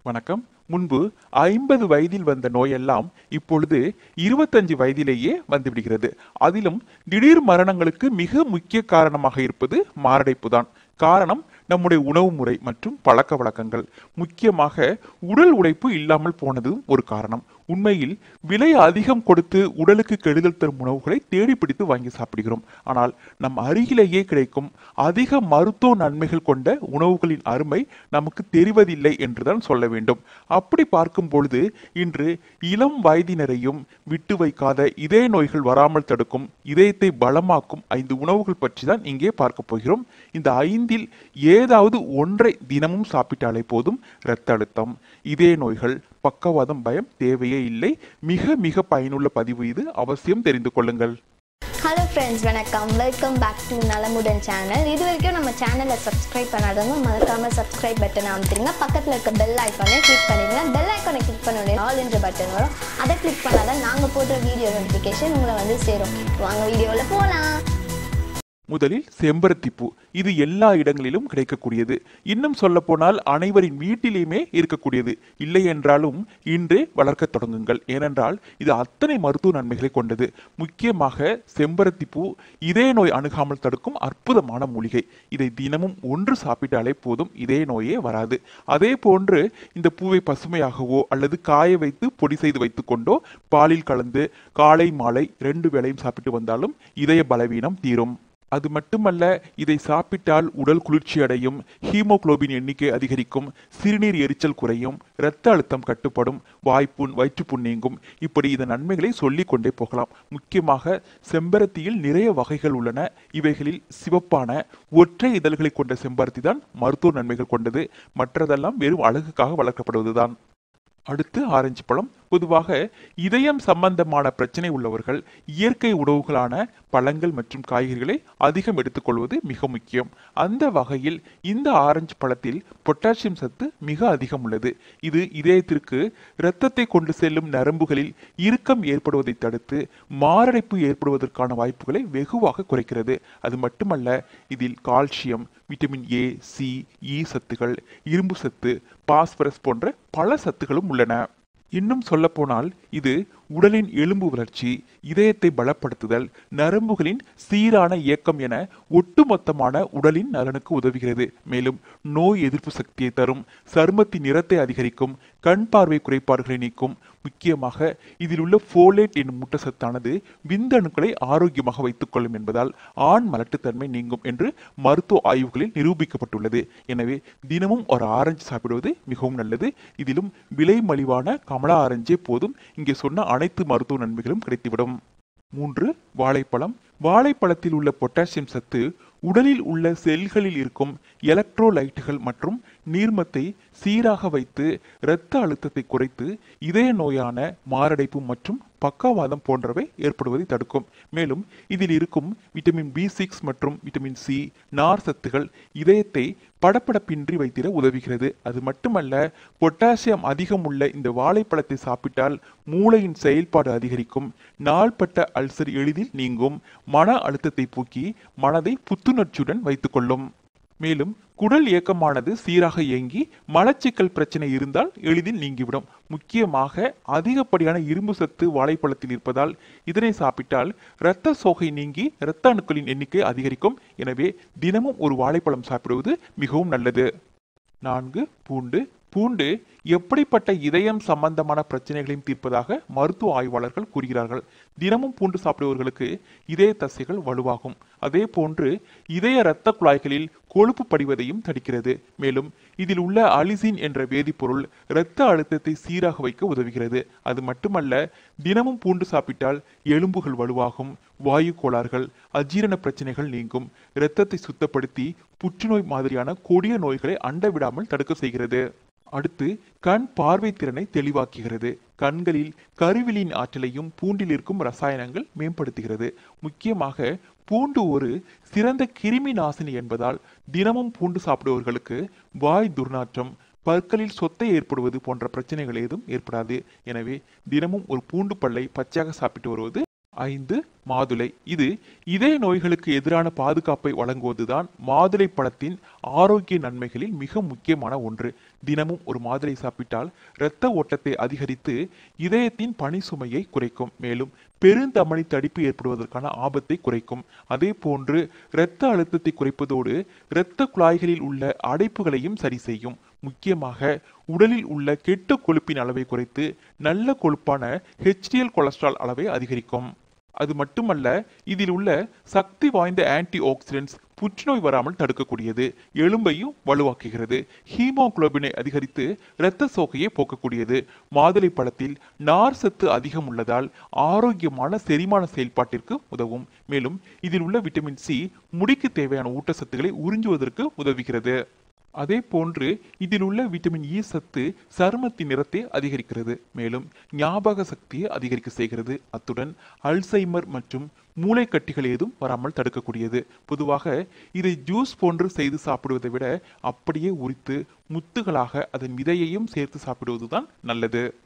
வணக்கம் முன்பு ஐம்பது வயதில் வந்த நோயெல்லாம் இப்பொழுது இருபத்தஞ்சு வயதிலேயே வந்துவிடுகிறது அதிலும் திடீர் மரணங்களுக்கு மிக முக்கிய காரணமாக இருப்பது மாரடைப்பு தான் காரணம் நம்முடைய உணவு முறை மற்றும் பழக்க வழக்கங்கள் முக்கியமாக உடல் உழைப்பு இல்லாமல் போனதும் ஒரு காரணம் உண்மையில் விலை அதிகம் கொடுத்து உடலுக்கு கெடுதல் தரும் உணவுகளை தேடி பிடித்து வாங்கி சாப்பிடுகிறோம் ஆனால் நம் அருகிலேயே கிடைக்கும் அதிக மருத்துவ நன்மைகள் கொண்ட உணவுகளின் அருமை நமக்கு தெரிவதில்லை என்றுதான் சொல்ல வேண்டும் அப்படி பார்க்கும் பொழுது இன்று இளம் வயதினரையும் விட்டு வைக்காத இதய நோய்கள் வராமல் தடுக்கும் இதயத்தை பலமாக்கும் ஐந்து உணவுகள் பற்றி தான் இங்கே பார்க்க போகிறோம் இந்த ஐந்தில் ஏதாவது ஒன்றை தினமும் சாப்பிட்டாலே போதும் இரத்த அழுத்தம் இதய நோய்கள் பக்கவாதம் பயம் தேவையே இல்லை மிக மிக பயனுள்ள பதிவு இது அவசியம் தெரிந்து கொள்ளுங்கள் ஹலோ ஃப்ரெண்ட்ஸ் வணக்கம் welcome back to Nalamudan channel இது வரைக்கும் நம்ம சேனலை சப்ஸ்கிரைப் பண்ணாதவங்க மறக்காம சப்ஸ்கிரைப் பட்டன் அமைத்துருங்க பக்கத்தில் இருக்க பெல் ஐக்கானை கிளிக் பண்ணிடுங்க பெல் ஐக்கானை கிளிக் பண்ண உடனே ஆல் என்ற பட்டன் வரும் அதை கிளிக் பண்ணாதான் நாங்கள் போடுற வீடியோ நோட்டிஃபிகேஷன் உங்களை வந்து சேரும் வாங்க வீடியோவில் போகலாம் முதலில் செம்பருத்தி பூ இது எல்லா இடங்களிலும் கிடைக்கக்கூடியது இன்னும் சொல்ல போனால் அனைவரின் வீட்டிலேயுமே இருக்கக்கூடியது இல்லை என்றாலும் இன்றே வளர்க்க தொடங்குங்கள் ஏனென்றால் இது அத்தனை மருத்துவ நன்மைகளை கொண்டது முக்கியமாக செம்பருத்தி பூ இதய நோய் அணுகாமல் தடுக்கும் அற்புதமான மூலிகை இதை தினமும் ஒன்று சாப்பிட்டாலே போதும் இதய நோயே வராது அதே போன்று இந்த பூவை பசுமையாகவோ அல்லது காய வைத்து பொடி செய்து வைத்துக்கொண்டோ பாலில் கலந்து காலை மாலை ரெண்டு வேளையும் சாப்பிட்டு வந்தாலும் இதய பலவீனம் தீரும் அது மட்டுமல்ல இதை சாப்பிட்டால் உடல் குளிர்ச்சி அடையும் ஹீமோகுளோபின் எண்ணிக்கை அதிகரிக்கும் சிறுநீர் எரிச்சல் குறையும் இரத்த அழுத்தம் கட்டுப்படும் வாய்ப்புண் வயிற்றுப்புண் நீங்கும் இப்படி இதன் நன்மைகளை சொல்லிக் கொண்டே போகலாம் முக்கியமாக செம்பருத்தியில் நிறைய வகைகள் உள்ளன இவைகளில் சிவப்பான ஒற்றை இதழ்களை கொண்ட செம்பருத்தி தான் மருத்துவ நன்மைகள் கொண்டது மற்றதெல்லாம் வெறும் அழகுக்காக வளர்க்கப்படுவதுதான் அடுத்து ஆரஞ்சு பழம் பொதுவாக இதயம் சம்பந்தமான பிரச்சனை உள்ளவர்கள் இயற்கை உணவுகளான பழங்கள் மற்றும் காய்கறிகளை அதிகம் எடுத்துக்கொள்வது மிக முக்கியம் அந்த வகையில் இந்த ஆரஞ்சு பழத்தில் பொட்டாசியம் சத்து மிக அதிகம் உள்ளது இது இதயத்திற்கு இரத்தத்தை கொண்டு செல்லும் நரம்புகளில் இறுக்கம் ஏற்படுவதை தடுத்து மாரடைப்பு ஏற்படுவதற்கான வாய்ப்புகளை வெகுவாக குறைக்கிறது அது மட்டுமல்ல இதில் calcium vitamin A C E சத்துகள் இரும்பு சத்து பாஸ்பரஸ் போன்ற பல சத்துகளும் உள்ளன இன்னும் சொல்லப்போனால் இது உடலின் எலும்பு வளர்ச்சி இதயத்தை பலப்படுத்துதல் நரம்புகளின் சீரான இயக்கம் என ஒட்டுமொத்தமான உடலின் நலனுக்கு உதவுகிறது மேலும் நோய் எதிர்ப்பு சக்தியை தரும் சருமத்தின் நிறத்தை அதிகரிக்கும் கண் பார்வை குறைபாடுகளை நீக்கும் முக்கியமாக இதில் உள்ள ஃபோலேட் என்னும் ஊட்டச்சத்தானது விந்தணுக்களை ஆரோக்கியமாக வைத்துக் கொள்ளும் என்பதால் ஆண் மலட்டுத்தன்மை நீங்கும் என்று மருத்துவ ஆய்வுகளில் நிரூபிக்கப்பட்டுள்ளது எனவே தினமும் ஒரு ஆரஞ்சு சாப்பிடுவது மிகவும் நல்லது இதிலும் விலை மலிவான கமலா ஆரஞ்சே போதும் இங்கே சொன்ன அனைத்து மருத்துவ நன்மைகளும் கிடைத்துவிடும் மூன்று வாழைப்பழம் வாழைப்பழத்தில் உள்ள பொட்டாசியம் சத்து உடலில் உள்ள செல்களில் இருக்கும் எலக்ட்ரோலைட்டுகள் மற்றும் நீர்மத்தை சீராக வைத்து இரத்த அழுத்தத்தை குறைத்து இதய நோயான மாரடைப்பு மற்றும் பக்கவாதம் போன்றவை ஏற்படுவதை தடுக்கும் மேலும் இதில் இருக்கும் விட்டமின் பி சிக்ஸ் மற்றும் விட்டமின் சி நார் சத்துகள் இதயத்தை படப்படப்பின்றி வைத்திட உதவுகிறது அது மட்டுமல்ல பொட்டாசியம் அதிகம் உள்ள இந்த வாழைப்பழத்தை சாப்பிட்டால் மூளையின் செயல்பாடு அதிகரிக்கும் நாள்பட்ட அல்சர் எளிதில் நீங்கும் மன அழுத்தத்தை போக்கி மனதை புத்துணர்ச்சியுடன் வைத்துக்கொள்ளும் மேலும் குடல் இயக்கமானது சீராக இயங்கி மலச்சிக்கல் பிரச்சனை இருந்தால் எளிதில் நீங்கிவிடும் முக்கியமாக அதிகப்படியான இரும்பு சத்து வாழைப்பழத்தில் இருப்பதால் இதனை சாப்பிட்டால் இரத்த சோகை நீங்கி இரத்த அணுக்களின் எண்ணிக்கை அதிகரிக்கும் எனவே தினமும் ஒரு வாழைப்பழம் சாப்பிடுவது மிகவும் நல்லது நான்கு பூண்டு பூண்டு எப்படிப்பட்ட இதயம் சம்பந்தமான பிரச்சனைகளையும் தீர்ப்பதாக மருத்துவ ஆய்வாளர்கள் கூறுகிறார்கள் தினமும் பூண்டு சாப்பிடுபவர்களுக்கு இதய தசைகள் வலுவாகும் அதே போன்று இதய இரத்த குழாய்களில் கொழுப்பு படிவதையும் தடுக்கிறது மேலும் இதில் உள்ள அலிசின் என்ற வேதிப்பொருள் இரத்த அழுத்தத்தை சீராக வைக்க உதவுகிறது அது மட்டுமல்ல தினமும் பூண்டு சாப்பிட்டால் எலும்புகள் வலுவாகும் வாயு கோளாறுகள் அஜீரண பிரச்சனைகள் நீங்கும் இரத்தத்தை சுத்தப்படுத்தி புற்றுநோய் மாதிரியான கொடிய நோய்களை அண்ட விடாமல் தடுக்க செய்கிறது அடுத்து கண் பார்வை திறனை தெளிவாக்குகிறது கண்களில் கருவிலின் ஆற்றலையும் பூண்டில் இருக்கும் ரசாயனங்கள் மேம்படுத்துகிறது முக்கியமாக பூண்டு ஒரு சிறந்த கிருமி நாசினி என்பதால் தினமும் பூண்டு சாப்பிடுபவர்களுக்கு வாய் துர்நாற்றம் பற்களில் சொத்தை ஏற்படுவது போன்ற பிரச்சனைகள் ஏதும் ஏற்படாது எனவே தினமும் ஒரு பூண்டு பல்லை பச்சையாக சாப்பிட்டு வருவது ஐந்து மாதுளை இது இதய நோய்களுக்கு எதிரான பாதுகாப்பை வழங்குவதுதான் மாதுளை பழத்தின் ஆரோக்கிய நன்மைகளில் மிக முக்கியமான ஒன்று தினமும் ஒரு மாதுளை சாப்பிட்டால் இரத்த ஓட்டத்தை அதிகரித்து இதயத்தின் பணி சுமையை குறைக்கும் மேலும் பெருந்தமனி தடிப்பு ஏற்படுவதற்கான ஆபத்தை குறைக்கும் அதே போன்று இரத்த அழுத்தத்தை குறைப்பதோடு இரத்த குழாய்களில் உள்ள அடைப்புகளையும் சரி செய்யும் முக்கியமாக உடலில் உள்ள கெட்ட கொழுப்பின் அளவை குறைத்து நல்ல கொழுப்பான ஹெச்டிஎல் கொலஸ்ட்ரால் அளவை அதிகரிக்கும் அது மட்டுமல்ல இதில் உள்ள சக்தி வாய்ந்த ஆன்டி ஆக்சிடென்ட்ஸ் புற்றுநோய் வராமல் தடுக்கக்கூடியது எலும்பையும் வலுவாக்குகிறது ஹீமோகுளோபினை அதிகரித்து இரத்த சோகையை போக்கக்கூடியது மாதுளை பழத்தில் நார் சத்து அதிகம் உள்ளதால் ஆரோக்கியமான செரிமான செயல்பாட்டிற்கு உதவும் மேலும் இதில் உள்ள விட்டமின் சி முடிக்கு தேவையான ஊட்டச்சத்துக்களை உறிஞ்சுவதற்கு உதவுகிறது அதே போன்று இதில் உள்ள விட்டமின் இ சத்து சருமத்தின் நிறத்தை அதிகரிக்கிறது மேலும் ஞாபக சக்தியை அதிகரிக்க செய்கிறது அத்துடன் அல்சைமர் மற்றும் மூளைக்கட்டிகள் ஏதும் வராமல் தடுக்கக்கூடியது பொதுவாக இதை ஜூஸ் போன்று செய்து சாப்பிடுவதை விட அப்படியே உரித்து முத்துகளாக அதன் விதையையும் சேர்த்து சாப்பிடுவதுதான் நல்லது